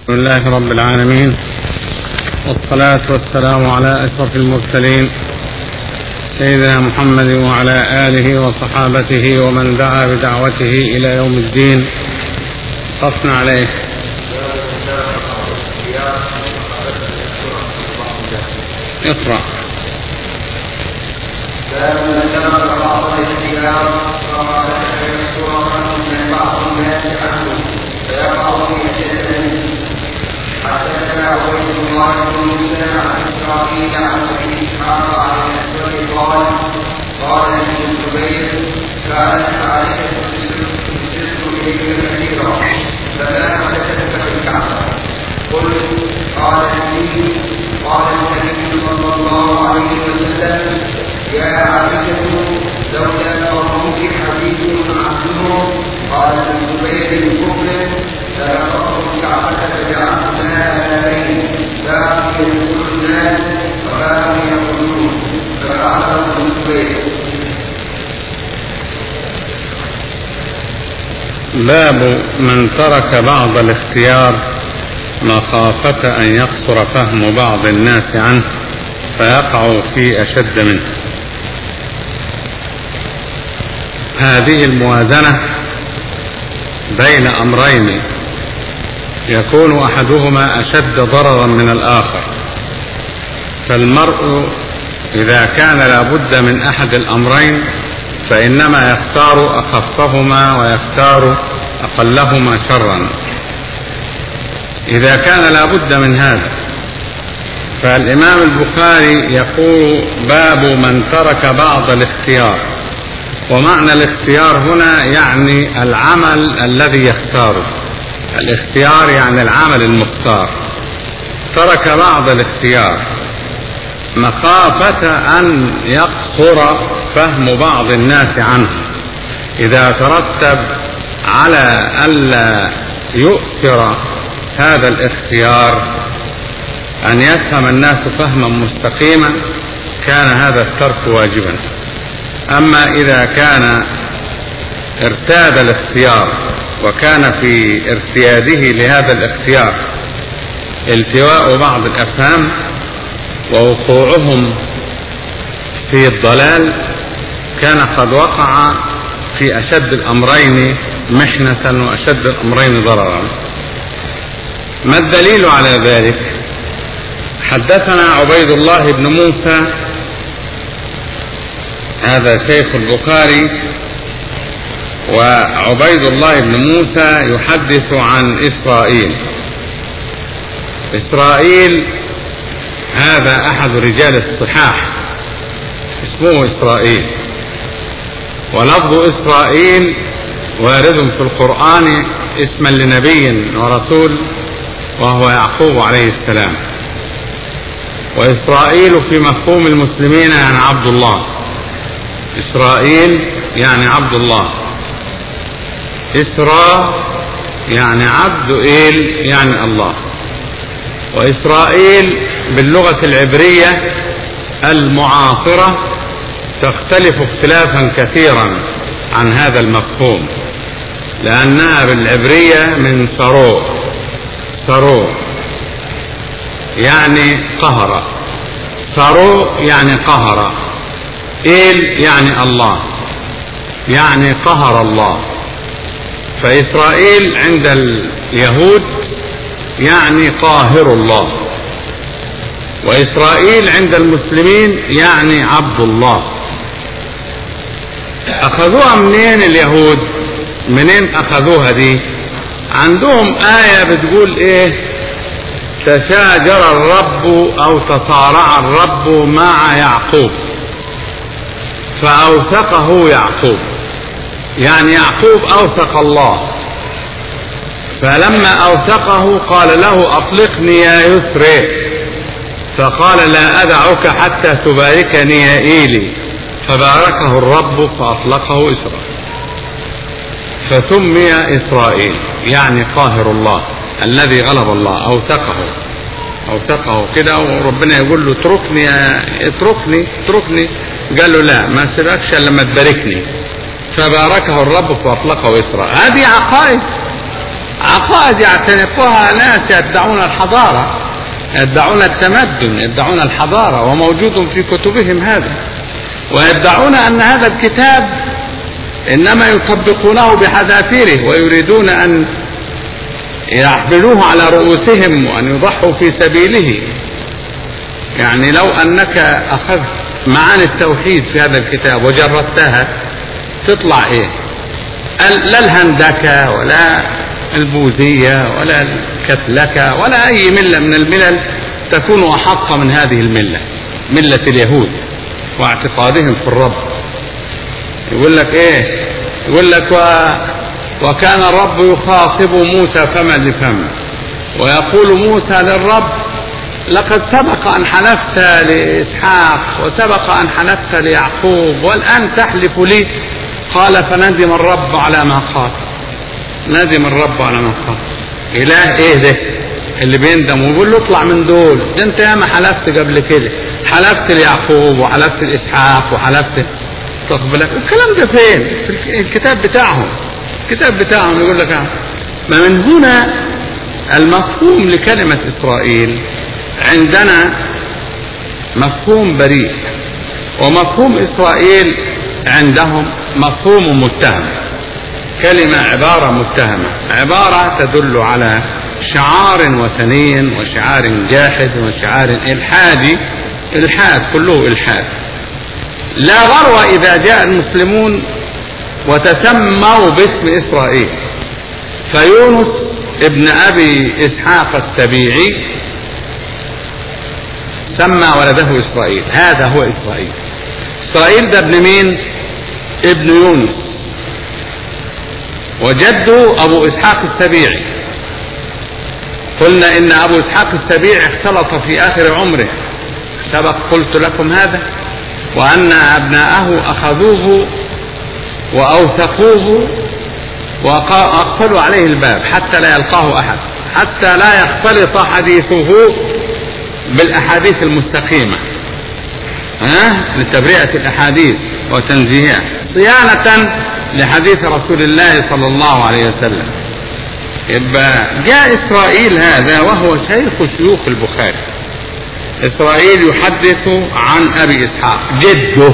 بسم الله رب العالمين والصلاة والسلام على أشرف المرسلين سيدنا محمد وعلى آله وصحابته ومن دعا بدعوته إلى يوم الدين قصنا عليه اقرأ بعض الاختيار بعض الناس عنه فيقع في حدثنا عبيد الله بن موسى عن اسرائيل عن ابي اسحاق عن الاسود قال قال ابن الزبير كانت عائشه تسر اليك كثيرا فلا حدثتك في الكعبه قلت قال لي قال النبي صلى الله عليه وسلم يا عائشه لولا قومك حديث عنه قال ابن زبير المسلم فلقد الكعبه فجعلتها هذين باب يدخل الناس وباب يخرجون ففعله ابن زبير باب من ترك بعض الاختيار مخافة أن يقصر فهم بعض الناس عنه فيقع في أشد منه هذه الموازنة بين أمرين يكون أحدهما أشد ضررا من الآخر فالمرء إذا كان لابد من أحد الأمرين فإنما يختار أخفهما ويختار أقلهما شرا إذا كان لابد من هذا فالإمام البخاري يقول باب من ترك بعض الاختيار ومعنى الاختيار هنا يعني العمل الذي يختاره الاختيار يعني العمل المختار ترك بعض الاختيار مخافة أن يقصر فهم بعض الناس عنه إذا ترتب على ألا يؤثر هذا الاختيار أن يفهم الناس فهما مستقيما كان هذا الترك واجبا أما إذا كان ارتاد الاختيار وكان في ارتياده لهذا الاختيار التواء بعض الأفهام ووقوعهم في الضلال كان قد وقع في أشد الأمرين محنة وأشد الأمرين ضررا ما الدليل على ذلك حدثنا عبيد الله بن موسى هذا شيخ البخاري وعبيد الله بن موسى يحدث عن إسرائيل إسرائيل هذا أحد رجال الصحاح اسمه إسرائيل ولفظ إسرائيل وارد في القرآن اسما لنبي ورسول وهو يعقوب عليه السلام وإسرائيل في مفهوم المسلمين يعني عبد الله إسرائيل يعني عبد الله إسراء يعني عبد إيل يعني الله وإسرائيل باللغة العبرية المعاصرة تختلف اختلافا كثيرا عن هذا المفهوم لأنها بالعبرية من ثرو ثرو يعني قهر ثرو يعني قهر إيل يعني الله يعني قهر الله فإسرائيل عند اليهود يعني قاهر الله وإسرائيل عند المسلمين يعني عبد الله أخذوها منين اليهود منين أخذوها دي عندهم آية بتقول إيه تشاجر الرب أو تصارع الرب مع يعقوب فأوثقه يعقوب يعني يعقوب أوثق الله فلما أوثقه قال له أطلقني يا يسري فقال لا أدعك حتى تباركني يا إيلي فباركه الرب فأطلقه إسرائيل فسمي إسرائيل يعني قاهر الله الذي غلب الله أوثقه أوثقه كده وربنا يقول له اتركني اتركني اتركني قال له لا ما سيبكش الا لما تباركني فباركه الرب فاطلقه اسراء هذه عقائد عقائد يعتنقها ناس يدعون الحضارة يدعون التمدن يدعون الحضارة وموجود في كتبهم هذا ويدعون أن هذا الكتاب إنما يطبقونه بحذافيره ويريدون أن يحملوه على رؤوسهم وأن يضحوا في سبيله يعني لو أنك أخذت معاني التوحيد في هذا الكتاب وجردتها تطلع إيه لا الهندكة ولا البوذية ولا الكتلكة ولا أي ملة من الملل تكون أحق من هذه الملة ملة اليهود واعتقادهم في الرب يقول لك إيه يقول لك و... وكان الرب يخاطب موسى فما لفم ويقول موسى للرب لقد سبق أن حلفت لإسحاق وسبق أن حلفت ليعقوب والآن تحلف لي قال فندم الرب على ما قال ندم الرب على ما قال إله إيه ده اللي بيندم ويقول له اطلع من دول ده انت ياما حلفت قبل كده حلفت ليعقوب وحلفت لإسحاق وحلفت تاخد بالك الكلام ده فين في الكتاب بتاعهم الكتاب بتاعهم يقول لك ما من هنا المفهوم لكلمة إسرائيل عندنا مفهوم بريء ومفهوم إسرائيل عندهم مفهوم متهم كلمة عبارة متهمة عبارة تدل على شعار وثني وشعار جاحد وشعار إلحادي إلحاد كله إلحاد لا غرو إذا جاء المسلمون وتسموا باسم إسرائيل فيونس ابن أبي إسحاق السبيعي سمى ولده إسرائيل هذا هو إسرائيل إسرائيل ده ابن مين ابن يونس وجده أبو إسحاق السبيعي قلنا إن أبو إسحاق السبيعي اختلط في آخر عمره سبق قلت لكم هذا وأن أبناءه أخذوه وأوثقوه وأقفلوا عليه الباب حتى لا يلقاه أحد حتى لا يختلط حديثه بالأحاديث المستقيمة ها لتبرئة الأحاديث وتنزيهها صيانة لحديث رسول الله صلى الله عليه وسلم يبقى جاء إسرائيل هذا وهو شيخ شيوخ البخاري إسرائيل يحدث عن أبي إسحاق جده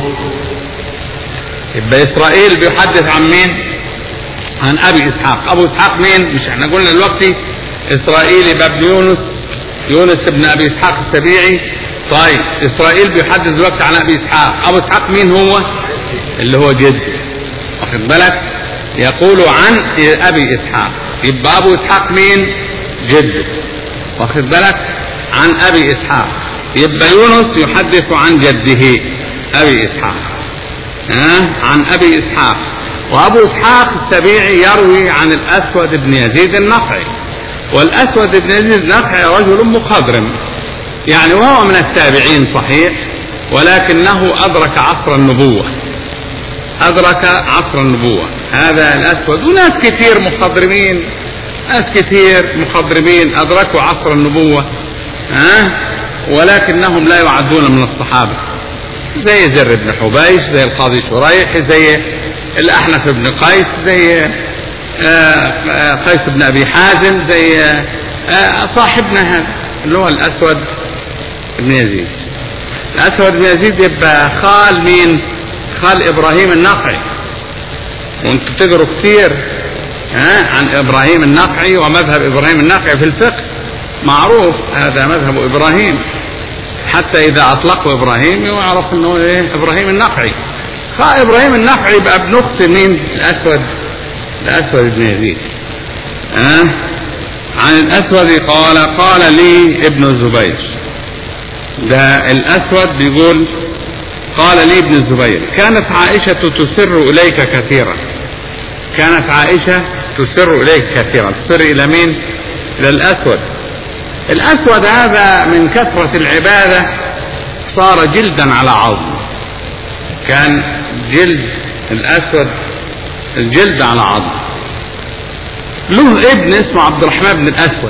يبقى إسرائيل بيحدث عن مين عن أبي إسحاق أبو إسحاق مين مش احنا قلنا دلوقتي إسرائيل يبقى ابن يونس يونس ابن أبي إسحاق السبيعي طيب إسرائيل بيحدث دلوقتي عن أبي إسحاق أبو إسحاق مين هو اللي هو جده واخد بالك يقول عن أبي إسحاق يبقى أبو إسحاق مين جده واخد بالك عن أبي إسحاق يبقى يونس يحدث عن جده أبي إسحاق ها عن أبي إسحاق وأبو إسحاق السبيعي يروي عن الأسود بن يزيد النخعي والأسود بن يزيد النخعي رجل مخضرم يعني وهو من التابعين صحيح ولكنه أدرك عصر النبوة أدرك عصر النبوة هذا الأسود وناس كثير مخضرمين ناس كثير مخضرمين أدركوا عصر النبوة ها ولكنهم لا يعدون من الصحابة زي زر بن حبيش زي القاضي شريح زي الأحنف بن قيس زي قيس بن أبي حازم زي صاحبنا هذا اللي هو الأسود بن يزيد الأسود بن يزيد يبقى خال مين خال إبراهيم النقعي وانتم تقروا كثير ها عن إبراهيم النقعي ومذهب إبراهيم النقعي في الفقه معروف هذا مذهب إبراهيم حتى إذا أطلقوا إبراهيم يعرف أنه إيه إبراهيم النقعي فإبراهيم النقعي يبقى ابن أخت مين الأسود الأسود بن يزيد ها عن الأسود قال قال لي ابن الزبير ده الأسود بيقول قال لي ابن الزبير كانت عائشة تسر إليك كثيرا كانت عائشة تسر إليك كثيرا تسر إلى مين إلى الأسود الأسود هذا من كثرة العبادة صار جلدا على عظم كان جلد الأسود الجلد على عظم له ابن اسمه عبد الرحمن بن الأسود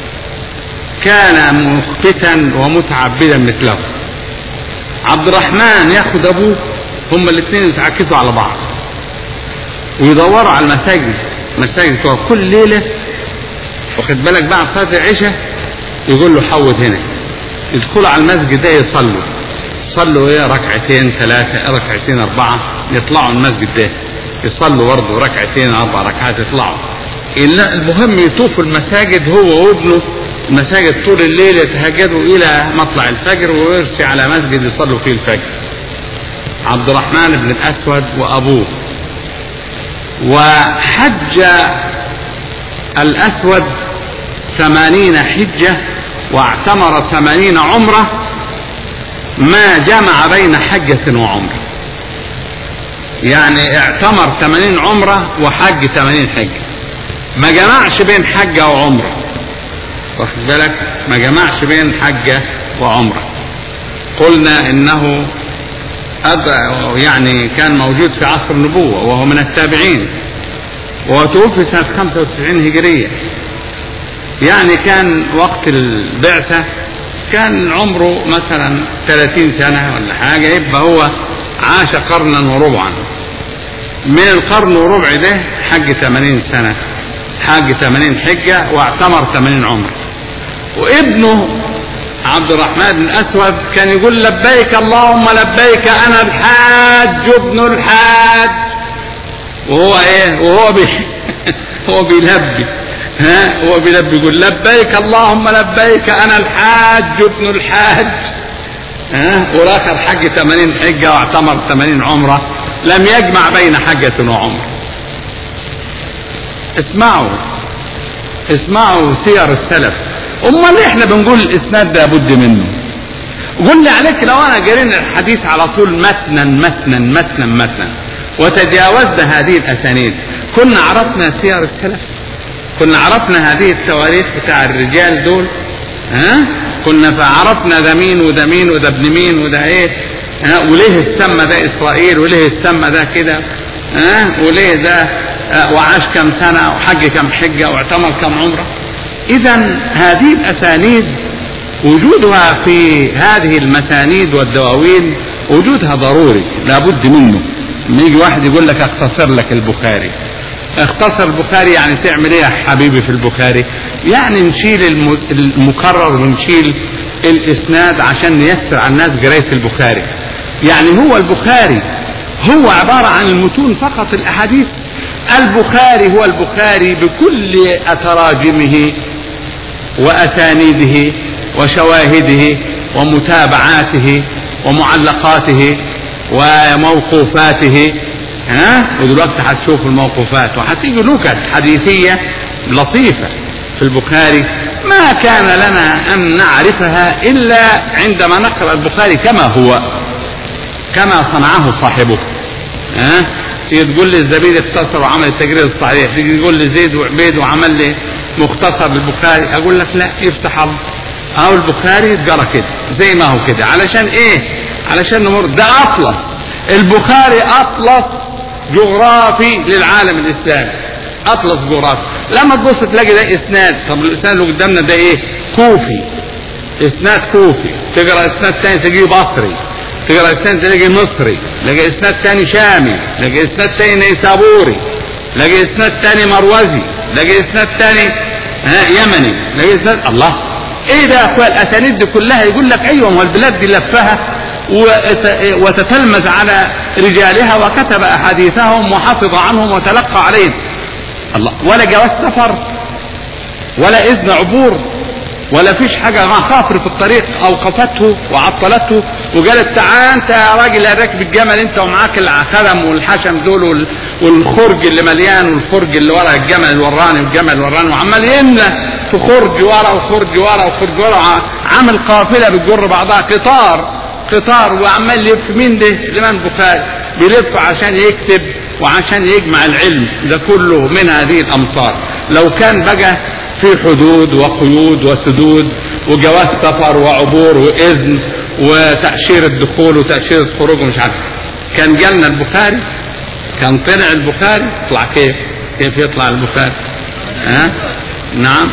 كان مخبتا ومتعبدا مثله عبد الرحمن ياخد ابوه هما الاثنين يتعكسوا على بعض ويدوروا على المساجد مساجد بتوع كل ليله واخد بالك بعد صلاة العشاء يقول له حوض هنا يدخلوا على المسجد ده يصلوا يصلوا ايه ركعتين ثلاثة ركعتين أربعة يطلعوا المسجد ده يصلوا برضه ركعتين أربع ركعات يطلعوا إلا المهم يطوفوا المساجد هو وابنه المساجد طول الليل يتهجدوا إلى مطلع الفجر ويرسي على مسجد يصلوا فيه الفجر عبد الرحمن بن الأسود وأبوه وحج الأسود ثمانين حجة واعتمر ثمانين عمرة ما جمع بين حجة وعمرة يعني اعتمر ثمانين عمرة وحج ثمانين حجة ما جمعش بين حجة وعمرة واخد بالك ما جمعش بين حجة وعمرة قلنا انه يعني كان موجود في عصر النبوة وهو من التابعين وتوفي سنة 95 هجرية يعني كان وقت البعثة كان عمره مثلا 30 سنة ولا حاجة يبقى هو عاش قرنا وربعا من القرن وربع ده حج 80 سنة حج 80 حجة واعتمر 80 عمر وابنه عبد الرحمن بن الأسود كان يقول لبيك اللهم لبيك أنا الحاج ابن الحاج وهو إيه وهو بي هو بيلبي ها هو بيلبي يقول لبيك اللهم لبيك أنا الحاج ابن الحاج ها والآخر حج 80 حجة واعتمر 80 عمرة لم يجمع بين حجة وعمرة اسمعوا اسمعوا سير السلف امال ليه احنا بنقول الاسناد ده بد منه قل لي عليك لو انا قرينا الحديث على طول متنا متنا متنا متنا وتجاوزنا هذه الاسانيد كنا عرفنا سير السلف كنا عرفنا هذه التواريخ بتاع الرجال دول ها كنا فعرفنا ده مين وده مين وده ابن مين وده ايه ها وليه السمى ده اسرائيل وليه السمى ده كده ها وليه ده اه وعاش كم سنه وحج كم حجه واعتمر كم عمره اذا هذه الاسانيد وجودها في هذه المسانيد والدواوين وجودها ضروري لابد منه لما يجي واحد يقول لك اختصر لك البخاري اختصر البخاري يعني تعمل ايه يا حبيبي في البخاري يعني نشيل المكرر ونشيل الاسناد عشان نيسر على الناس قرايه البخاري يعني هو البخاري هو عباره عن المتون فقط الاحاديث البخاري هو البخاري بكل تراجمه واسانيده وشواهده ومتابعاته ومعلقاته وموقوفاته ها ودلوقتي هتشوف الموقوفات وهتيجي نكت حديثيه لطيفه في البخاري ما كان لنا ان نعرفها الا عندما نقرا البخاري كما هو كما صنعه صاحبه ها تيجي تقول لي الزبيد اختصر وعمل التجريد الصحيح تيجي تقول لي زيد وعبيد وعمل لي مختصر للبخاري اقول لك لا يفتح الله اهو البخاري اتقرا كده زي ما هو كده علشان ايه علشان نمر ده اطلس البخاري اطلس جغرافي للعالم الاسلامي اطلس جغرافي لما تبص تلاقي ده اسناد طب الاسناد اللي قدامنا ده ايه كوفي اسناد كوفي تقرا اسناد ثاني تلاقيه بصري تقرا اسناد تلاقي مصري تلاقي اسناد ثاني شامي تلاقي اسناد ثاني نيسابوري تلاقي اسناد ثاني مروزي تلاقي اسناد ثاني ها يمني تلاقي اسناد الله ايه ده يا اخويا الاسانيد دي كلها يقول لك ايوه ما البلاد دي لفها وتتلمذ على رجالها وكتب احاديثهم وحفظ عنهم وتلقى عليهم الله ولا جواز سفر ولا اذن عبور ولا فيش حاجة مخاطر في الطريق أوقفته وعطلته وقالت تعال أنت يا راجل راكب الجمل أنت ومعاك الخدم والحشم دول والخرج اللي مليان والخرج اللي ورا الجمل الوراني والجمل الوراني وعمال يملى في خرج ورا وخرج ورا وخرج ورا عامل قافلة بتجر بعضها قطار قطار وعمال يلف مين ده الإمام البخاري بيلف عشان يكتب وعشان يجمع العلم ده كله من هذه الأمصار لو كان بقى في حدود وقيود وسدود وجواز سفر وعبور وإذن وتأشير الدخول وتأشير الخروج ومش عارف كان جالنا البخاري كان طلع البخاري يطلع كيف كيف يطلع البخاري ها أه؟ نعم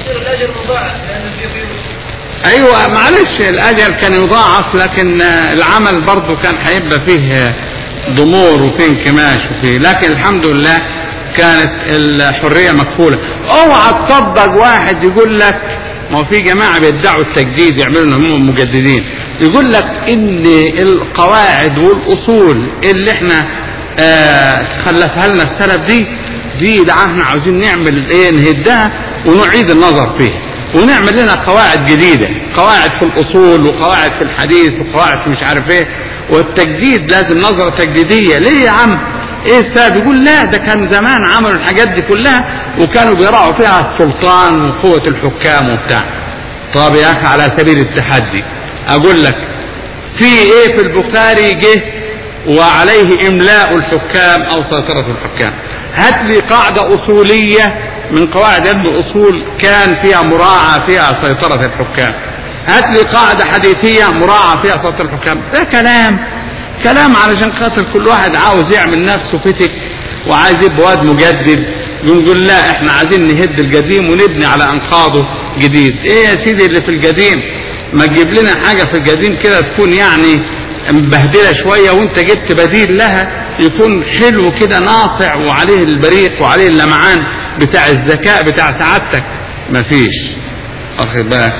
ايوه معلش الاجل كان يضاعف لكن العمل برضه كان هيبقى فيه ضمور وفيه انكماش وفيه لكن الحمد لله كانت الحرية مكفولة اوعى تصدق واحد يقول لك ما هو في جماعة بيدعوا التجديد يعملوا انهم مجددين يقول لك ان القواعد والاصول اللي احنا آه خلفها لنا السلف دي دي ده احنا عاوزين نعمل ايه نهدها ونعيد النظر فيها ونعمل لنا قواعد جديدة قواعد في الأصول وقواعد في الحديث وقواعد في مش عارف ايه والتجديد لازم نظرة تجديدية ليه يا عم ايه السبب يقول لا ده كان زمان عملوا الحاجات دي كلها وكانوا بيراعوا فيها السلطان وقوة الحكام وبتاع طب يا اخي على سبيل التحدي اقول لك في ايه في البخاري جه وعليه املاء الحكام او سيطرة الحكام هات لي قاعدة اصولية من قواعد علم الاصول كان فيها مراعاة فيها سيطرة الحكام هات لي قاعدة حديثية مراعاة فيها سيطرة الحكام ده كلام كلام علشان خاطر كل واحد عاوز يعمل نفسه فتك وعايز يبقى واد مجدد بنقول لا احنا عايزين نهد القديم ونبني على انقاضه جديد ايه يا سيدي اللي في القديم ما تجيب لنا حاجة في القديم كده تكون يعني مبهدلة شوية وانت جبت بديل لها يكون حلو كده ناصع وعليه البريق وعليه اللمعان بتاع الذكاء بتاع سعادتك مفيش واخد بالك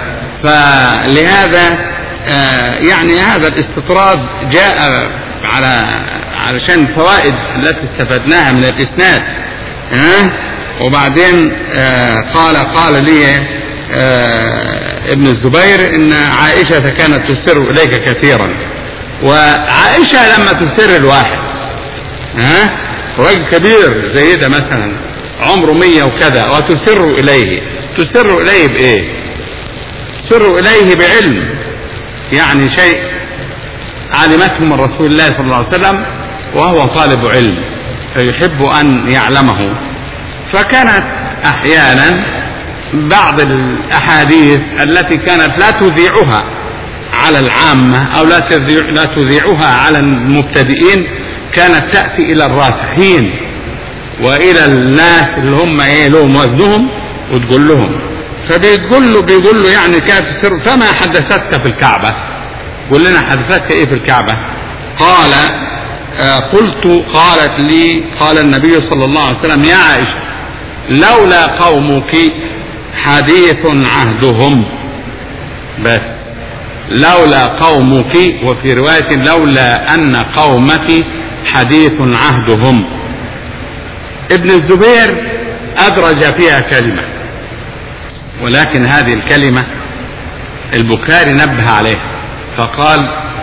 فلهذا آه يعني هذا الاستطراد جاء على علشان الفوائد التي استفدناها من الاسناد ها أه؟ وبعدين آه قال قال لي آه ابن الزبير ان عائشه كانت تسر اليك كثيرا وعائشه لما تسر الواحد ها أه؟ راجل كبير زي ده مثلا عمره مية وكذا وتسر اليه تسر اليه بايه تسر اليه بعلم يعني شيء علمته من رسول الله صلى الله عليه وسلم وهو طالب علم فيحب أن يعلمه فكانت أحيانا بعض الأحاديث التي كانت لا تذيعها على العامة أو لا, تذيع لا تذيعها على المبتدئين كانت تأتي إلى الراسخين وإلى الناس اللي هم إيه لهم وزنهم وتقول لهم فبيقول له بيقول له يعني كانت السر فما حدثتك في الكعبة قل لنا حدثتك ايه في الكعبة قال آه قلت قالت لي قال النبي صلى الله عليه وسلم يا عائشة لولا قومك حديث عهدهم بس لولا قومك وفي رواية لولا أن قومك حديث عهدهم ابن الزبير أدرج فيها كلمة ولكن هذه الكلمة البخاري نبه عليها فقال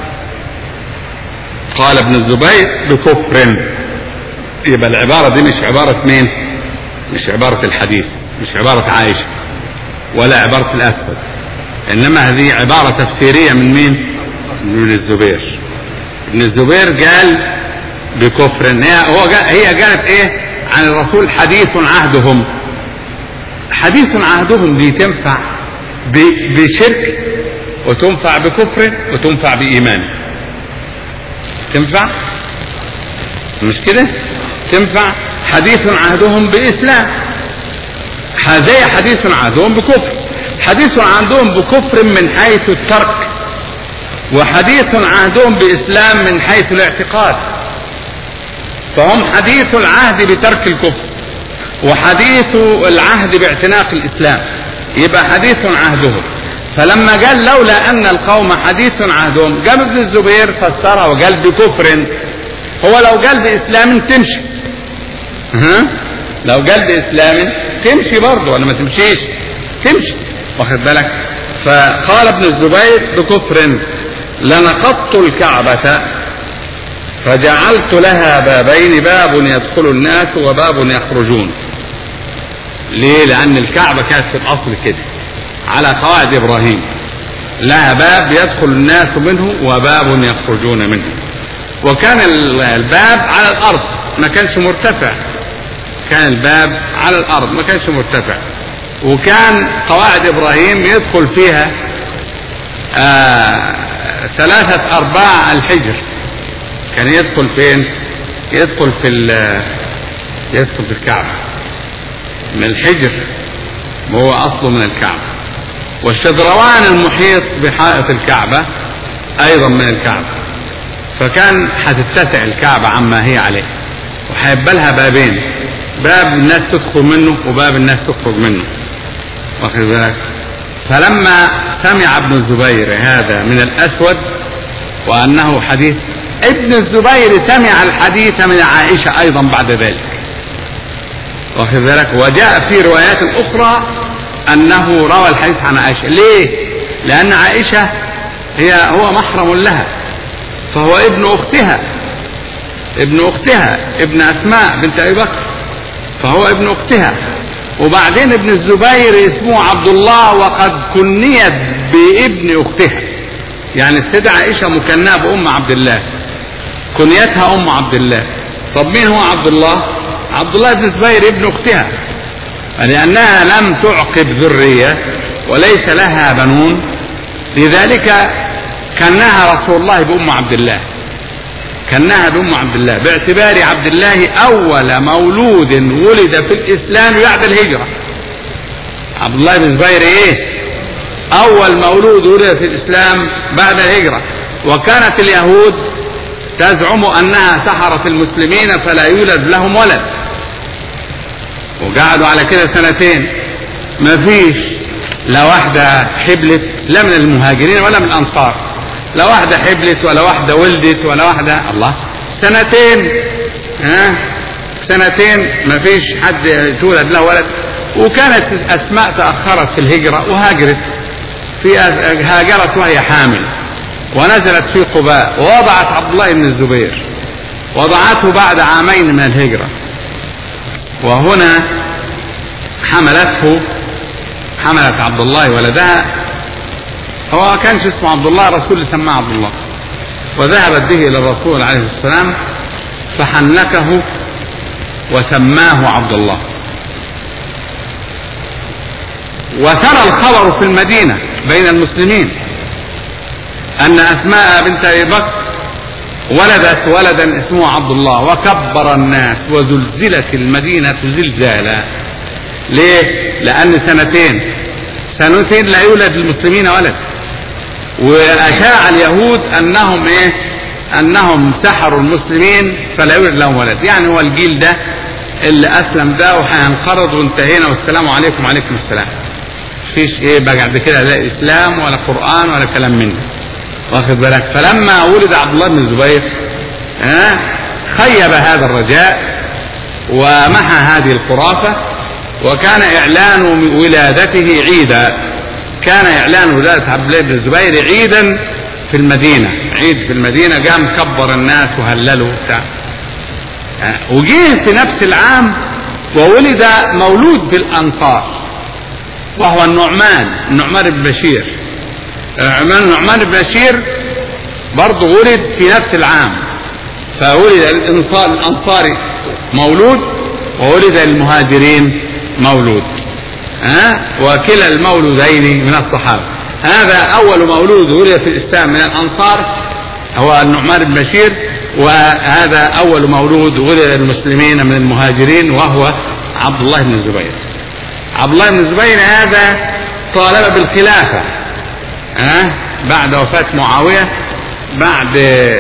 قال ابن الزبير بكفر يبقى العبارة دي مش عبارة مين مش عبارة الحديث مش عبارة عائشة ولا عبارة الأسود إنما هذه عبارة تفسيرية من مين من ابن الزبير ابن الزبير قال بكفر هي هو قال هي قالت ايه عن الرسول حديث عهدهم حديث عهدهم دي تنفع بشرك وتنفع بكفر وتنفع بإيمان تنفع مش كده تنفع حديث عهدهم بإسلام زي حديث عهدهم بكفر حديث عهدهم بكفر من حيث الترك وحديث عهدهم بإسلام من حيث الاعتقاد فهم حديث العهد بترك الكفر وحديث العهد باعتناق الإسلام يبقى حديث عهدهم فلما قال لولا أن القوم حديث عهدهم قام ابن الزبير فسرها وقال بكفر هو لو قال بإسلام تمشي ها لو قال بإسلام تمشي برضه ولا ما تمشيش تمشي واخد بالك فقال ابن الزبير بكفر لنقضت الكعبة فجعلت لها بابين باب يدخل الناس وباب يخرجون ليه لأن الكعبة كانت في الأصل كده على قواعد إبراهيم لها باب يدخل الناس منه وباب يخرجون منه وكان الباب على الأرض ما كانش مرتفع كان الباب على الأرض ما كانش مرتفع وكان قواعد إبراهيم يدخل فيها آه ثلاثة أرباع الحجر كان يدخل فين يدخل في يدخل في الكعبة من الحجر وهو أصله من الكعبة والشدروان المحيط بحائط الكعبة أيضا من الكعبة فكان هتتسع الكعبة عما هي عليه وهيبقى لها بابين باب الناس تدخل منه وباب الناس تخرج منه واخد بالك فلما سمع ابن الزبير هذا من الأسود وأنه حديث ابن الزبير سمع الحديث من عائشة أيضا بعد ذلك واخد بالك وجاء في روايات أخرى أنه روى الحديث عن عائشة ليه لأن عائشة هي هو محرم لها فهو ابن أختها ابن أختها ابن أسماء بنت أبي بكر فهو ابن أختها وبعدين ابن الزبير اسمه عبد الله وقد كنيت بابن أختها يعني السيدة عائشة مكناة بأم عبد الله كنيتها أم عبد الله طب مين هو عبد الله عبد الله بن الزبير ابن أختها لأنها لم تعقب ذرية وليس لها بنون لذلك كناها رسول الله بأم عبد الله كناها بأم عبد الله باعتبار عبد الله أول مولود ولد في الإسلام بعد الهجرة عبد الله بن زبير إيه أول مولود ولد في الإسلام بعد الهجرة وكانت اليهود تزعم أنها سحرت المسلمين فلا يولد لهم ولد وقعدوا على كده سنتين ما فيش لا واحدة حبلت لا من المهاجرين ولا من الأنصار لا واحدة حبلت ولا واحدة ولدت ولا واحدة الله سنتين ها سنتين ما فيش حد تولد له ولد وكانت أسماء تأخرت في الهجرة وهاجرت في هاجرت وهي حامل ونزلت في قباء ووضعت عبد الله بن الزبير وضعته بعد عامين من الهجرة وهنا حملته حملت عبد الله ولدها هو كانش اسمه عبد الله الرسول اللي سماه عبد الله وذهبت به الى الرسول عليه السلام فحنكه وسماه عبد الله وسرى الخبر في المدينه بين المسلمين ان اسماء بنت ابي بكر ولدت ولدا اسمه عبد الله وكبر الناس وزلزلت المدينه زلزالا ليه لان سنتين سنتين لا يولد للمسلمين ولد وأشاع اليهود أنهم إيه أنهم سحروا المسلمين فلا يوجد لهم ولد يعني هو الجيل ده اللي أسلم ده وهينقرض وانتهينا والسلام عليكم وعليكم السلام فيش إيه بعد كده لا إسلام ولا قرآن ولا كلام من ده واخد بالك فلما ولد عبد الله بن الزبير ها خيب هذا الرجاء ومحى هذه الخرافة وكان إعلان ولادته عيدا كان إعلان ولادة عبد الله بن الزبير عيدا في المدينة عيد في المدينة قام كبر الناس وهللوا وبتاع وجيه في نفس العام وولد مولود بالأنصار وهو النعمان النعمان بن بشير النعمان بن بشير برضه ولد في نفس العام فولد الانصار الانصاري مولود وولد المهاجرين مولود ها وكلا المولودين من الصحابة هذا أول مولود ولد في الإسلام من الأنصار هو النعمان بن بشير وهذا أول مولود ولد المسلمين من المهاجرين وهو عبد الله بن الزبير عبد الله بن الزبير هذا طالب بالخلافة ها بعد وفاة معاوية بعد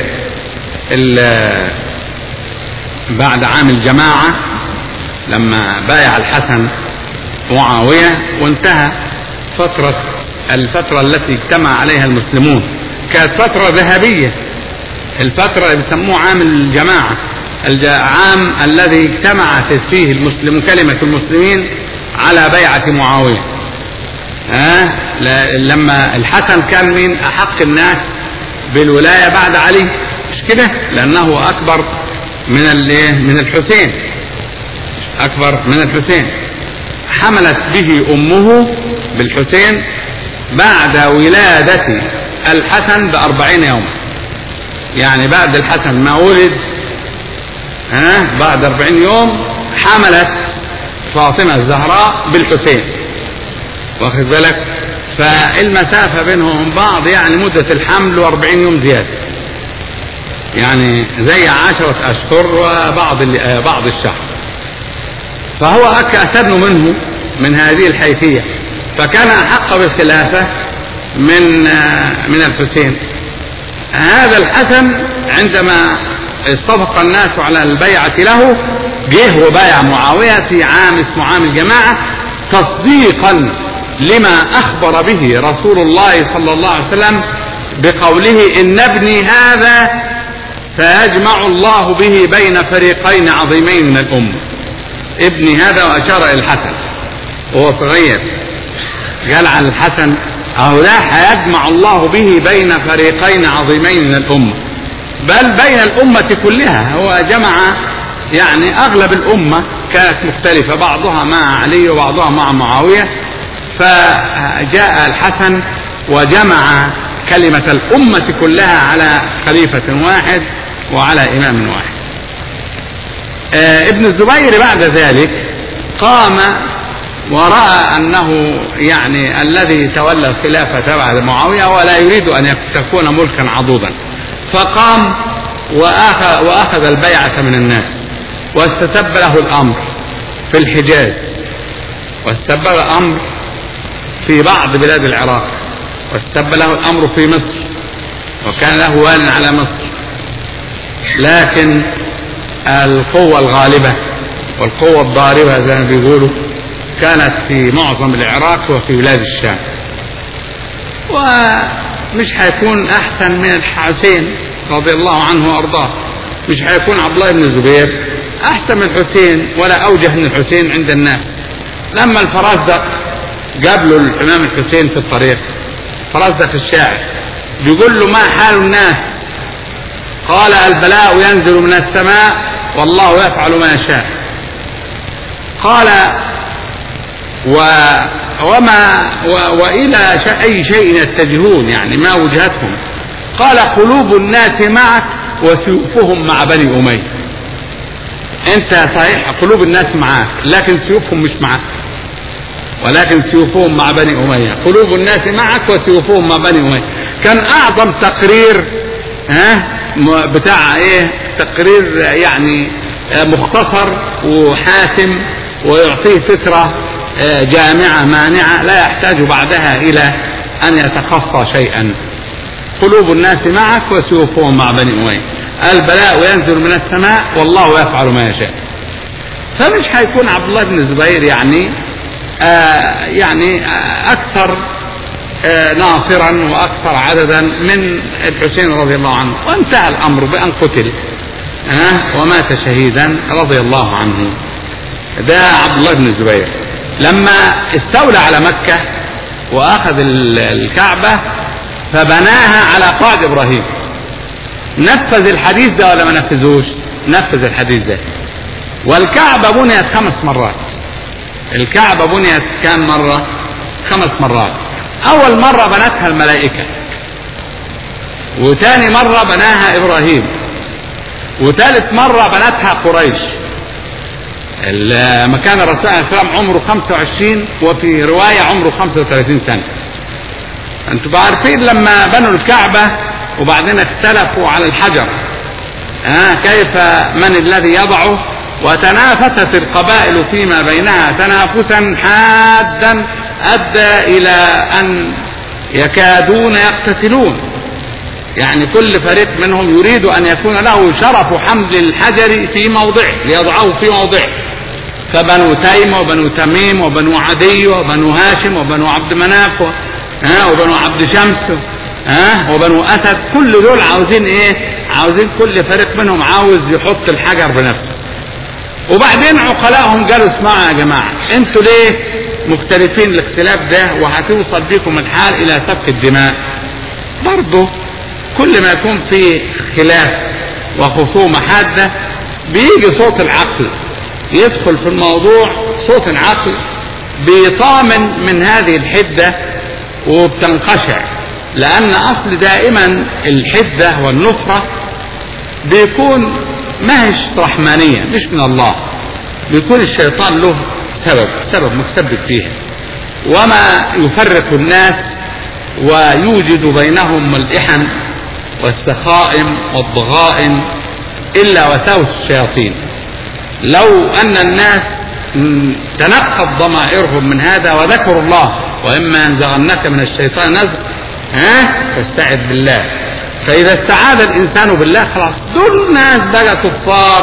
بعد عام الجماعة لما بايع الحسن معاوية وانتهى فترة الفترة التي اجتمع عليها المسلمون كانت فترة ذهبية الفترة اللي بيسموه عام الجماعة العام الذي اجتمعت فيه المسلم كلمة المسلمين على بيعة معاوية ها لما الحسن كان من أحق الناس بالولاية بعد علي مش كده لأنه أكبر من من الحسين أكبر من الحسين حملت به أمه بالحسين بعد ولادة الحسن بأربعين يوما يعني بعد الحسن ما ولد ها بعد أربعين يوم حملت فاطمة الزهراء بالحسين واخد بالك فالمسافة بينهم وبين بعض يعني مدة الحمل وأربعين يوم زيادة يعني زي عشرة أشهر وبعض بعض الشهر فهو أسن منه من هذه الحيثية فكان أحق بالخلافة من من الحسين هذا الحسن عندما استفق الناس على البيعة له جه وبايع معاوية في عام اسمه عام الجماعة تصديقا لما أخبر به رسول الله صلى الله عليه وسلم بقوله إن ابني هذا سيجمع الله به بين فريقين عظيمين من الأمة ابني هذا وأشار إلى الحسن وهو صغير قال عن الحسن أهو ده هيجمع الله به بين فريقين عظيمين من الأمة بل بين الأمة كلها هو جمع يعني أغلب الأمة كانت مختلفة بعضها مع علي وبعضها مع معاوية فجاء الحسن وجمع كلمة الأمة كلها على خليفة واحد وعلى إمام واحد آه ابن الزبير بعد ذلك قام ورأى أنه يعني الذي تولى الخلافة بعد معاوية ولا يريد أن تكون ملكا عضوضا فقام وأخذ, وأخذ البيعة من الناس واستتب له الأمر في الحجاز واستتب له الأمر في بعض بلاد العراق واستتب له الأمر في مصر وكان له وال على مصر لكن القوة الغالبة والقوة الضاربة زي ما بيقولوا كانت في معظم العراق وفي بلاد الشام ومش هيكون أحسن من الحسين رضي الله عنه وأرضاه مش هيكون عبد الله بن الزبير أحسن من الحسين ولا أوجه من الحسين عند الناس لما الفرزدق جاب له الإمام الحسين في الطريق فرزدق الشاعر بيقول له ما حال الناس قال البلاء ينزل من السماء والله يفعل ما يشاء قال و وما و والى اي شيء يتجهون يعني ما وجهتهم قال قلوب الناس معك وسيوفهم مع بني اميه انت صحيح قلوب الناس معك لكن سيوفهم مش معك ولكن سيوفهم مع بني اميه قلوب الناس معك وسيوفهم مع بني اميه كان اعظم تقرير ها بتاع ايه تقرير يعني مختصر وحاسم ويعطيه فكرة جامعة مانعة لا يحتاج بعدها إلى أن يتخصى شيئا قلوب الناس معك وسيوفهم مع بني أمية البلاء ينزل من السماء والله يفعل ما يشاء فمش هيكون عبد الله بن الزبير يعني آه يعني آه أكثر آه ناصرا وأكثر عددا من الحسين رضي الله عنه وانتهى الأمر بأن قتل أه ومات شهيدا رضي الله عنه ده عبد الله بن الزبير لما استولى على مكة وأخذ الكعبة فبناها على قاعد إبراهيم نفذ الحديث ده ولا ما نفذوش نفذ الحديث ده والكعبة بنيت خمس مرات الكعبة بنيت كام مرة خمس مرات أول مرة بنتها الملائكة وثاني مرة بناها إبراهيم وثالث مرة بنتها قريش لما كان الرسول صلى الله عليه وسلم عمره 25 وفي رواية عمره 35 سنة انتم عارفين لما بنوا الكعبة وبعدين اختلفوا على الحجر ها كيف من الذي يضعه وتنافست القبائل فيما بينها تنافسا حادا ادى الى ان يكادون يقتتلون يعني كل فريق منهم يريد ان يكون له شرف حمل الحجر في موضعه ليضعه في موضعه فبنو تيم وبنو تميم وبنو عدي وبنو هاشم وبنو عبد مناف ها وبنو عبد شمس ها وبنو اسد كل دول عاوزين ايه عاوزين كل فريق منهم عاوز يحط الحجر بنفسه وبعدين عقلاءهم قالوا اسمعوا يا جماعه انتوا ليه مختلفين الاختلاف ده وهتوصل بكم الحال الى سفك الدماء برضه كل ما يكون في خلاف وخصومة حادة بيجي صوت العقل يدخل في الموضوع صوت العقل بيطامن من هذه الحدة وبتنقشع لأن أصل دائما الحدة والنفرة بيكون ماهش رحمانية مش من الله بيكون الشيطان له سبب سبب متسبب فيها وما يفرق الناس ويوجد بينهم الإحن والسخائم والضغائن إلا وساوس الشياطين لو أن الناس تنقت ضمائرهم من هذا وذكروا الله وإما ينزغنك من الشيطان نزغ ها فاستعذ بالله فإذا استعاذ الإنسان بالله خلاص دول ناس بقى كفار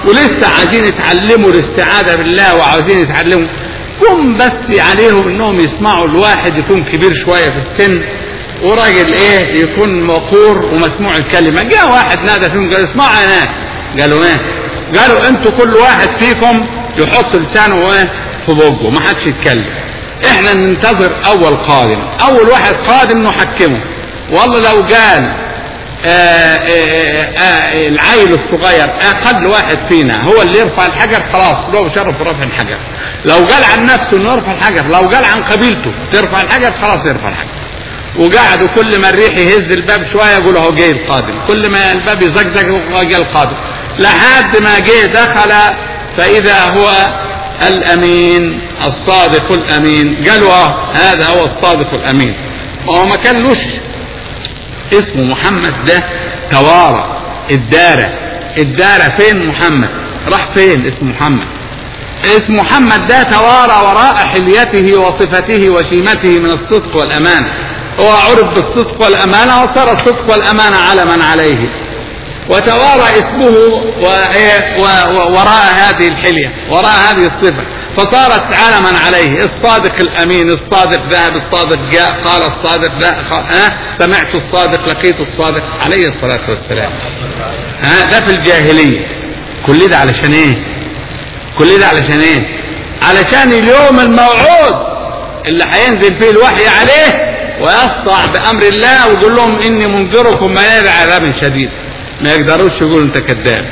ولسه عايزين يتعلموا الاستعاذة بالله وعاوزين يتعلموا قم بس عليهم انهم يسمعوا الواحد يكون كبير شوية في السن وراجل ايه يكون وقور ومسموع الكلمة جاء واحد نادى فيهم قال اسمعوا يا ناس قالوا ايه قالوا انتوا كل واحد فيكم يحط لسانه ايه في بقه ما حدش يتكلم احنا ننتظر اول قادم اول واحد قادم نحكمه والله لو قال آآ آآ العيل الصغير اقل واحد فينا هو اللي يرفع الحجر خلاص له شرف رفع الحجر لو قال عن نفسه انه يرفع الحجر لو قال عن قبيلته ترفع الحجر خلاص يرفع الحجر وقعدوا كل ما الريح يهز الباب شويه يقولوا هو جاي القادم كل ما الباب يزقزق هو جاي القادم لحد ما جه دخل فاذا هو الامين الصادق الامين قالوا اه هذا هو الصادق الامين وهو ما كان لوش اسمه محمد ده توارى الدارة الدارة فين محمد راح فين اسم محمد اسم محمد ده توارى وراء حليته وصفته وشيمته من الصدق والأمانة هو عرف بالصدق والأمانة وصار الصدق والأمانة علما عليه وتوارى اسمه وراء هذه الحلية وراء هذه الصفة فصارت علما عليه الصادق الأمين الصادق ذهب الصادق جاء قال الصادق ذا ها سمعت الصادق لقيت الصادق عليه الصلاة والسلام ها ده في الجاهلية كل ده علشان ايه كل ده علشان ايه علشان اليوم الموعود اللي هينزل فيه الوحي عليه ويصدع بأمر الله ويقول لهم إني منذركم من عذاب شديد ما يقدروش يقولوا أنت كذاب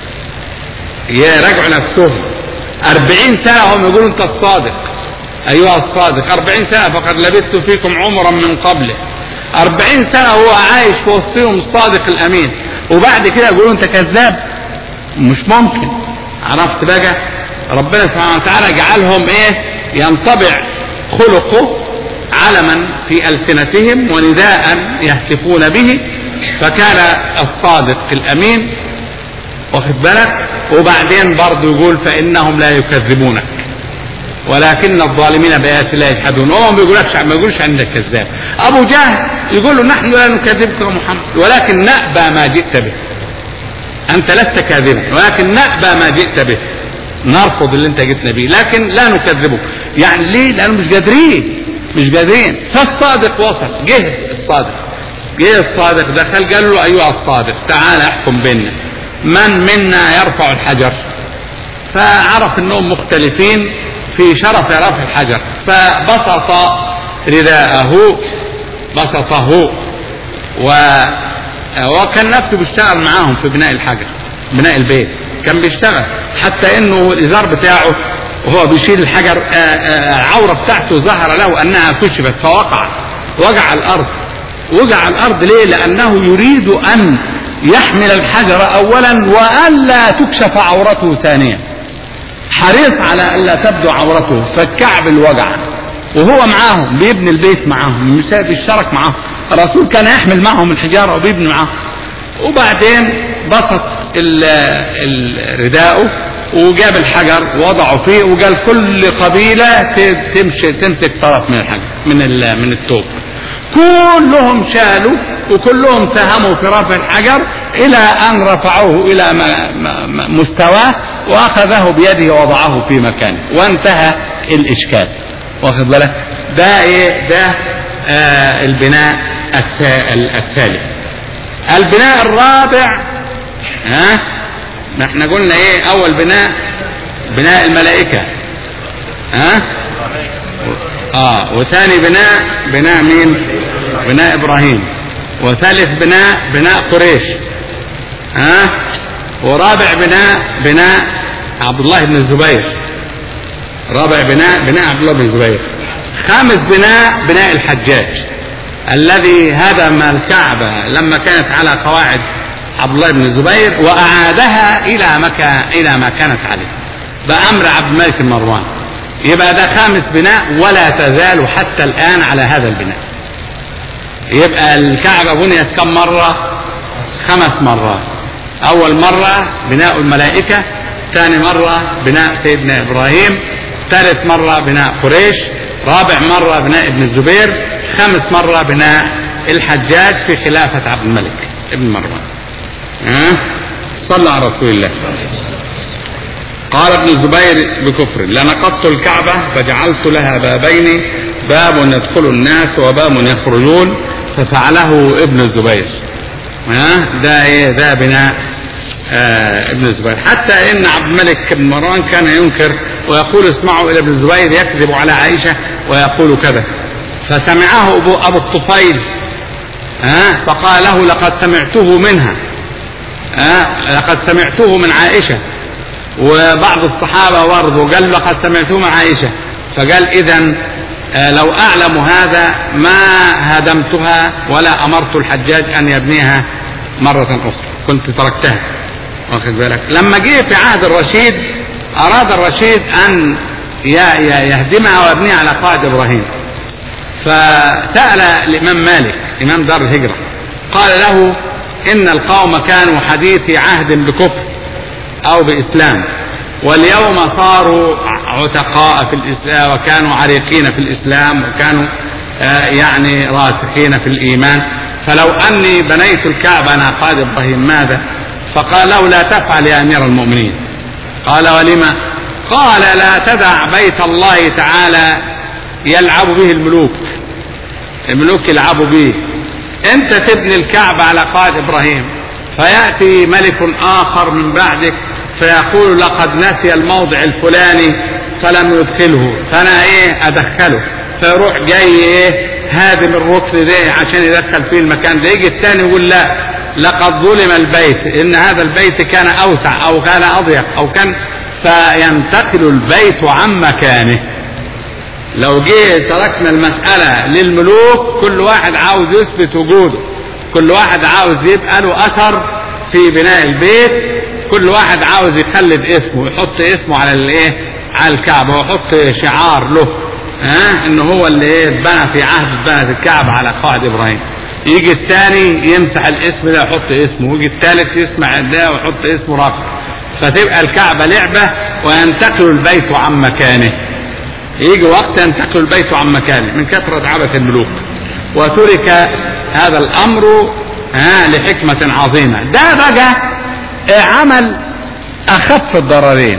يا راجعوا نفسهم أربعين سنة هم يقولوا أنت الصادق أيها الصادق أربعين سنة فقد لبثت فيكم عمرا من قبله أربعين سنة هو عايش في وسطهم الصادق الأمين وبعد كده يقولوا أنت كذاب مش ممكن عرفت بقى ربنا سبحانه وتعالى جعلهم إيه ينطبع خلقه علما في ألسنتهم ونداء يهتفون به فكان الصادق الأمين واخد بالك وبعدين برضه يقول فإنهم لا يكذبونك ولكن الظالمين بآيات الله يجحدون هو ما بيقولكش ما يقولش عندك كذاب أبو جهل يقول له نحن لا نكذبك يا محمد ولكن نأبى ما جئت به أنت لست كاذبا ولكن نأبى ما جئت به نرفض اللي أنت جئتنا به لكن لا نكذبك يعني ليه؟ لأنه مش قادرين مش قادرين فالصادق وصل جه الصادق جه الصادق دخل قال له أيها الصادق تعال احكم بيننا من منا يرفع الحجر فعرف انهم مختلفين في شرف رفع الحجر فبسط رداءه بسطه و وكان نفسه بيشتغل معاهم في بناء الحجر بناء البيت كان بيشتغل حتى انه الازار بتاعه وهو بيشيل الحجر العورة بتاعته ظهر له انها كشفت فوقع وقع الارض وقع الارض ليه لانه يريد ان يحمل الحجر اولا والا تكشف عورته ثانيا حريص على الا تبدو عورته فالكعب الوجع وهو معاهم بيبني البيت معاهم مش بيشترك معاهم الرسول كان يحمل معهم الحجارة وبيبني معاهم وبعدين بسط رداءه وجاب الحجر ووضعه فيه وقال كل قبيلة تمشي تمسك طرف من الحجر من من التوب كلهم شالوا وكلهم ساهموا في رفع الحجر إلى أن رفعوه إلى مستواه وأخذه بيده ووضعه في مكانه وانتهى الإشكال واخد بالك ده إيه ده آه البناء الثالث البناء الرابع ها ما احنا قلنا ايه اول بناء بناء الملائكة ها اه وثاني بناء بناء مين بناء ابراهيم وثالث بناء بناء قريش ها ورابع بناء بناء عبد الله بن الزبير رابع بناء بناء عبد الله بن الزبير خامس بناء بناء الحجاج الذي هدم الكعبة لما كانت على قواعد عبد الله بن الزبير وأعادها إلى مكان إلى ما كانت عليه بأمر عبد الملك مروان يبقى ده خامس بناء ولا تزال حتى الآن على هذا البناء يبقى الكعبة بنيت كم مرة خمس مرات أول مرة بناء الملائكة ثاني مرة بناء سيدنا إبراهيم ثالث مرة بناء قريش رابع مرة بناء ابن الزبير خامس مرة بناء الحجاج في خلافة عبد الملك ابن مروان أه؟ صلى على رسول الله قال ابن الزبير بكفر لنقضت الكعبة فجعلت لها بابين باب يدخل الناس وباب يخرجون ففعله ابن الزبير ها ده ايه ده بناء آه ابن الزبير حتى ان عبد الملك بن مروان كان ينكر ويقول اسمعوا الى ابن الزبير يكذب على عائشه ويقول كذا فسمعه ابو ابو الطفيل ها فقال له لقد سمعته منها ها لقد سمعته من عائشه وبعض الصحابه برضه قال لقد سمعته من عائشه فقال اذا لو اعلم هذا ما هدمتها ولا امرت الحجاج ان يبنيها مره اخرى كنت تركتها واخد بالك لما جه في عهد الرشيد اراد الرشيد ان يهدمها ويبنيها على قواعد ابراهيم فسال الامام مالك امام دار الهجره قال له ان القوم كانوا حديثي عهد بكفر او باسلام واليوم صاروا عتقاء في الاسلام وكانوا عريقين في الاسلام وكانوا يعني راسخين في الايمان فلو اني بنيت الكعبه على قواعد ابراهيم ماذا؟ فقال له لا تفعل يا امير المؤمنين قال ولما قال لا تدع بيت الله تعالى يلعب به الملوك الملوك يلعبوا به انت تبني الكعبة على قواعد ابراهيم فيأتي ملك اخر من بعدك فيقول لقد نسي الموضع الفلاني فلم يدخله فانا ايه ادخله فيروح جاي ايه هادم الركن ده عشان يدخل فيه المكان ده يجي الثاني يقول لا لقد ظلم البيت ان هذا البيت كان اوسع او كان اضيق او كان فينتقل البيت عن مكانه لو جه تركنا المسألة للملوك كل واحد عاوز يثبت وجوده كل واحد عاوز يبقى له أثر في بناء البيت كل واحد عاوز يخلد اسمه يحط اسمه على الايه على الكعبة ويحط شعار له ها ان هو اللي ايه اتبنى في عهد بنت الكعبة على قواعد ابراهيم يجي الثاني يمسح الاسم ده يحط اسمه ويجي الثالث يسمع ده ويحط اسمه رقم فتبقى الكعبة لعبة وينتقل البيت عن مكانه يجي وقت ينتقل البيت عن مكانه من كثرة عبث الملوك وترك هذا الأمر ها لحكمة عظيمة ده بقى عمل أخف الضررين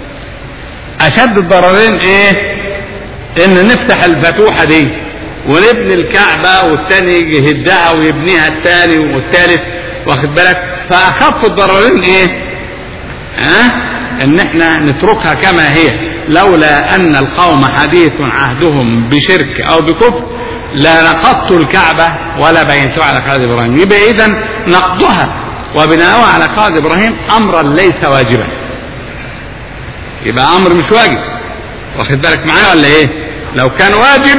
أشد الضررين إيه؟ إن نفتح الفتوحة دي ونبني الكعبة والتاني يجي يهدها ويبنيها التاني والتالت واخد بالك فأخف الضررين إيه؟ ها؟ إن إحنا نتركها كما هي لولا أن القوم حديث عهدهم بشرك أو بكفر لنقضت الكعبة ولا بينتها على قواعد إبراهيم يبقى إذا نقضها وبناؤها على قواعد إبراهيم أمرا ليس واجبا يبقى أمر مش واجب واخد بالك معايا ولا إيه؟ لو كان واجب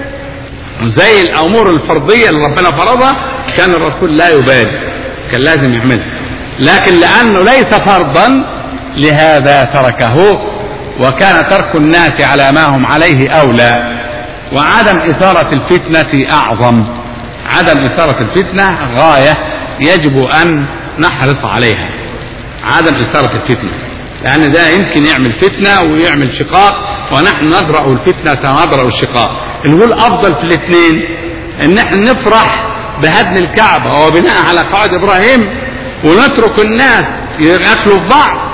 زي الأمور الفرضية اللي ربنا فرضها كان الرسول لا يبالي كان لازم يعملها لكن لأنه ليس فرضا لهذا تركه وكان ترك الناس على ما هم عليه أولى وعدم إثارة الفتنة أعظم عدم إثارة الفتنة غاية يجب أن نحرص عليها عدم إثارة الفتنة لأن ده يمكن يعمل فتنة ويعمل شقاق ونحن نزرع الفتنة ونزرع الشقاق نقول أفضل في الاثنين إن احنا نفرح بهدم الكعبة وبناء على قواعد إبراهيم ونترك الناس ياكلوا في بعض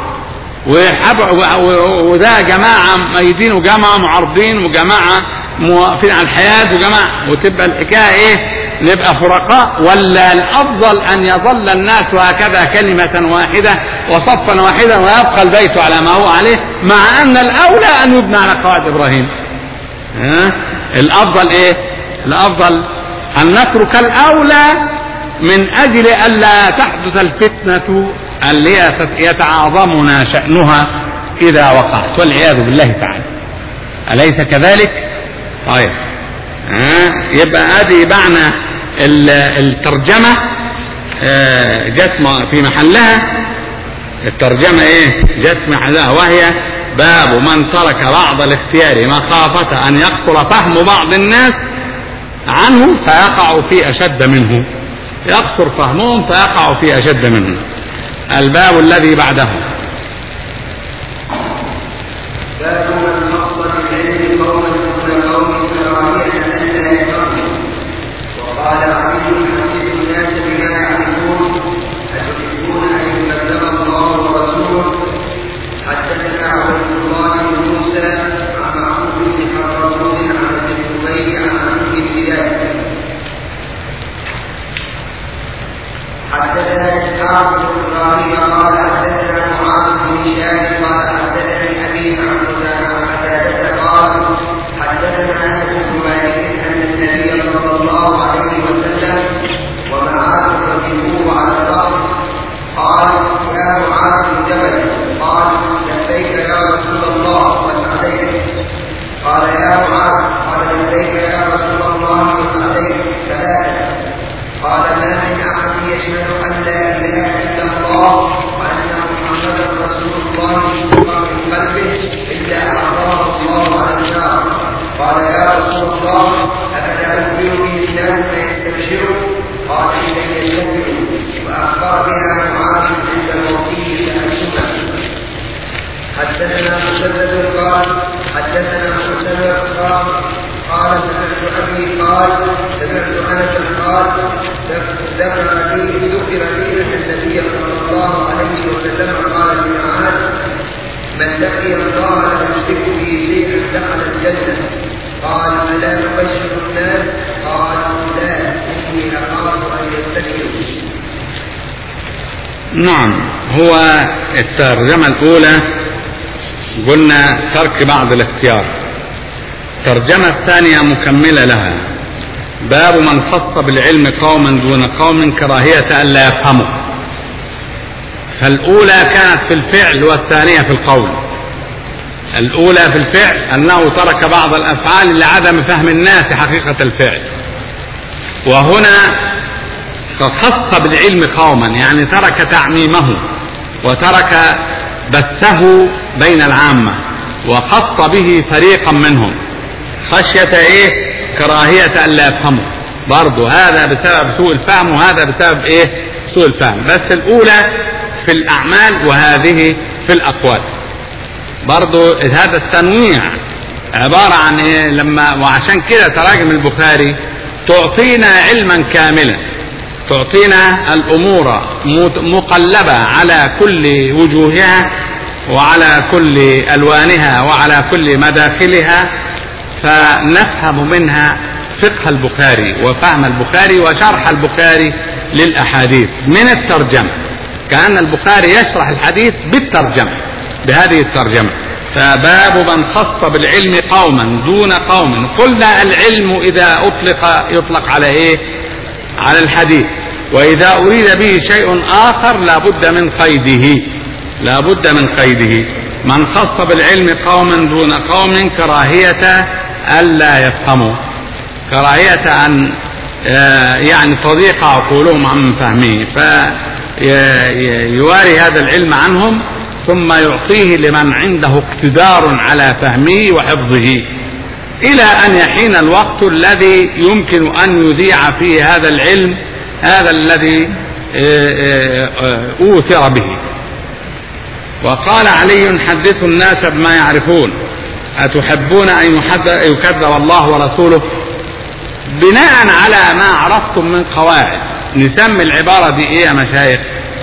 وده جماعة ميدين وجماعة معارضين وجماعة موافقين على الحياة وجماعة وتبقى الحكاية ايه نبقى فرقاء ولا الافضل ان يظل الناس هكذا كلمة واحدة وصفا واحدا ويبقى البيت على ما هو عليه مع ان الاولى ان يبنى على قواعد ابراهيم ها الافضل ايه الافضل ان نترك الاولى من اجل الا تحدث الفتنة اللي يتعاظمنا شأنها إذا وقعت والعياذ بالله تعالى أليس كذلك؟ طيب آه يبقى هذه معنى الترجمة آه جت في محلها الترجمة ايه؟ جت محلها وهي باب من ترك بعض الاختيار مخافة أن يقصر فهم بعض الناس عنه فيقع في أشد منه يقصر فهمهم فيقع في أشد منه الباب الذي بعده باب من نقص بالعلم قوما دون قوم كراهية ألا يفهموا وقال علي حدث الناس بما يعرفون أتحبون أن يكذب الله ورسوله حدثنا الله أفلا أخبر به الناس فيستبشروا قال إن يستكبروا وأخبر بها معاذ عند موته تأسفا حدثنا مسدد قال حدثنا مسدد قال قال سمعت ابي قال سمعت انس قال ذكر لي ذكر لي ان النبي صلى الله عليه وسلم قال لمعاذ من لقي الله لا يشرك به شيئا دخل الجنه قال الا نبشر الناس قال لا اني اخاف ان يتكلوا نعم هو الترجمة الأولى قلنا ترك بعض الاختيار الترجمة الثانية مكملة لها باب من خص بالعلم قوما دون قوم كراهية ألا يفهموا فالأولى كانت في الفعل والثانية في القول الأولى في الفعل أنه ترك بعض الأفعال لعدم فهم الناس حقيقة الفعل وهنا خص بالعلم قوما يعني ترك تعميمه وترك بثه بين العامة وخص به فريقا منهم خشية ايه كراهية ألا يفهموا برضه هذا بسبب سوء الفهم وهذا بسبب ايه سوء الفهم بس الأولى في الأعمال وهذه في الأقوال برضه هذا التنويع عبارة عن ايه لما وعشان كده تراجم البخاري تعطينا علما كاملا تعطينا الأمور مقلبة على كل وجوهها وعلى كل ألوانها وعلى كل مداخلها فنفهم منها فقه البخاري وفهم البخاري وشرح البخاري للأحاديث من الترجمة كأن البخاري يشرح الحديث بالترجمة بهذه الترجمة فباب من خص بالعلم قوما دون قوم قلنا العلم إذا أطلق يطلق على إيه على الحديث وإذا أريد به شيء آخر لا بد من قيده لا بد من قيده من خص بالعلم قوما دون قوم كراهية ألا يفهموا كراهية أن يعني تضيق عقولهم عن فهمه فيواري هذا العلم عنهم ثم يعطيه لمن عنده اقتدار على فهمه وحفظه إلى أن يحين الوقت الذي يمكن أن يذيع فيه هذا العلم هذا الذي أوثر به وقال علي حدثوا الناس بما يعرفون أتحبون أن يكذب الله ورسوله بناء على ما عرفتم من قواعد نسمي العبارة دي ايه يا مشايخ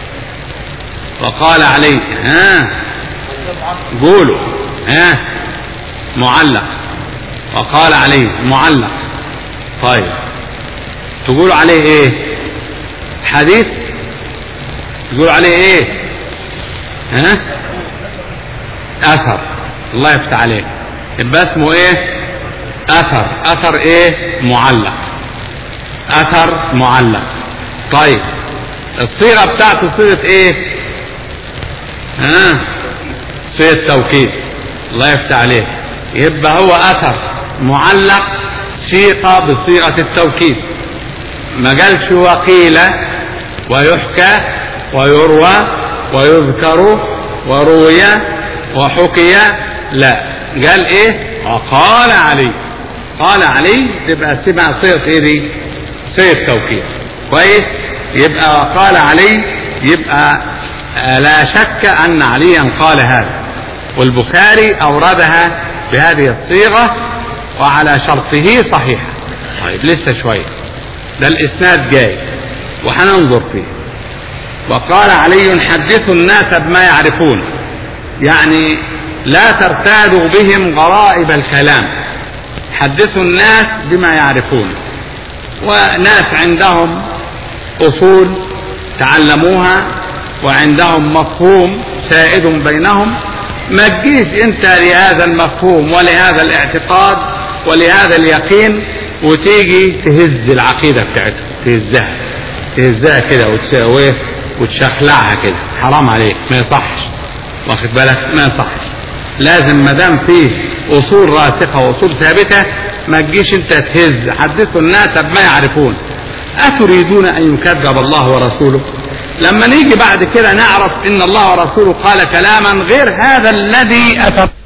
وقال علي ها قولوا ها معلق وقال عليه معلق طيب تقولوا عليه ايه حديث تقولوا عليه ايه ها اثر الله يفتح عليك يبقى اسمه ايه اثر اثر ايه معلق اثر معلق طيب الصيغه بتاعته صيغه ايه ها صيغه توكيد الله يفتح عليك يبقى هو اثر معلق سيق بصيغه التوكيد ما قالش وقيل ويحكى ويروى ويذكر وروي وحكي لا قال ايه وقال علي قال علي تبقى تبقى صيغه ايه دي صيغه توكيد كويس يبقى وقال علي يبقى لا شك ان عليا قال هذا والبخاري اوردها بهذه الصيغه وعلى شرطه صحيحه طيب لسه شويه ده الاسناد جاي وهننظر فيه وقال علي حدثوا الناس بما يعرفون يعني لا ترتادوا بهم غرائب الكلام حدثوا الناس بما يعرفون وناس عندهم اصول تعلموها وعندهم مفهوم سائد بينهم ما تجيش انت لهذا المفهوم ولهذا الاعتقاد ولهذا اليقين وتيجي تهز العقيدة بتاعتهم تهزها تهزها كده وتساويه وتشخلعها كده حرام عليك ما يصحش واخد بالك ما يصحش لازم ما دام فيه اصول راسخه واصول ثابته ما تجيش انت تهز حدثوا الناس بما يعرفون اتريدون ان يكذب الله ورسوله لما نيجي بعد كده نعرف ان الله ورسوله قال كلاما غير هذا الذي اتى